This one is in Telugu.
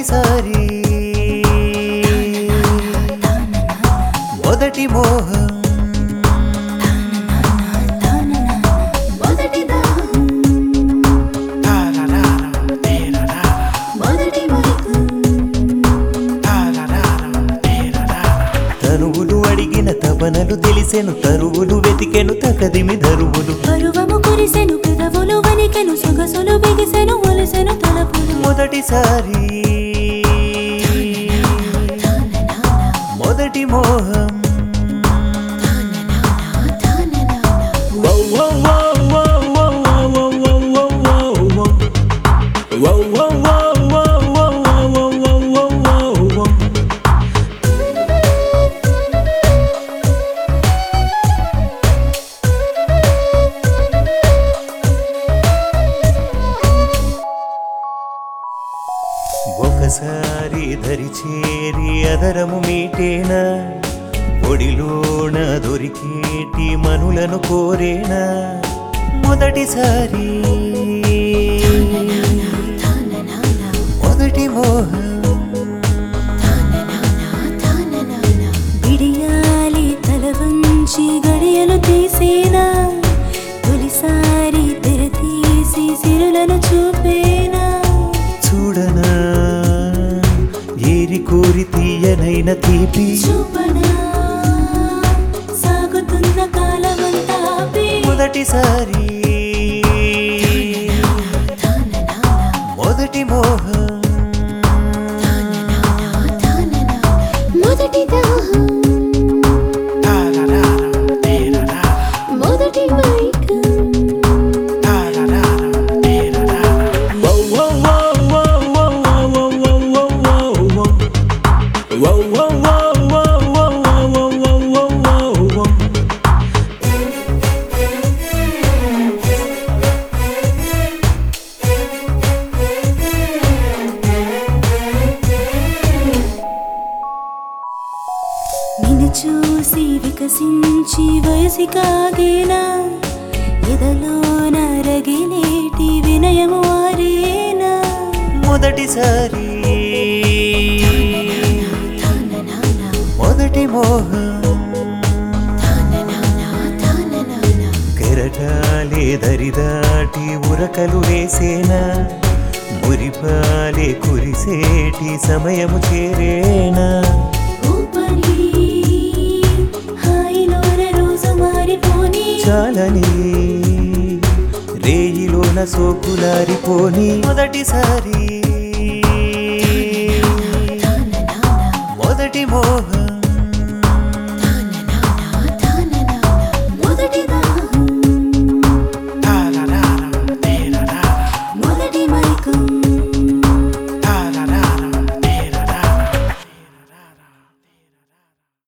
మొదటిసారి మొదటి మోహం మొదటి దాహం మొదటి మైకం తనువులు అడిగిన తపనలు తెలిసెను తరువులు వెతికెను తకదిమి ధరువులు పరువము కురిసెను పెదవులు వణికెను సొగసులు బిగిసెను ఒలిసెను తలపులు మొదటిసారి మొదటి మోహం ఒకసారి ధరి చేరి అదరము మీటేనా ఒడిలోన దొరికేటి మనులను కోరేనా మొదటిసారి మొదటి మోహం విడియాలి తల వంచి గడియలు తీసేనా తొలిసారి తెర తీసి సిరులను చూపేనా చూడనా ఏరి కోరి తీయనైన తీపి చూపనా సాగుతున్న కాలమంతా ఆపి. మొదటిసారి మొదటి మోహం మొదటి దాహం మొదటి మైకం నిన్ను చూసి వికసించి వయసి కాగేనా ఎదలో నరగిలేటి వినయము ఆరేనా మొదటిసారి మొదటి మోహం కెరటాలే దరిదాటి ఉరకలు వేసేనా మురిపాలే కురిసేటి సమయము చేరేనా ఊపని హాయిలోన రోజు మారిపోని చాలని రేయిలోన సోకులారిపోని మొదటిసారి మొదటి మోహం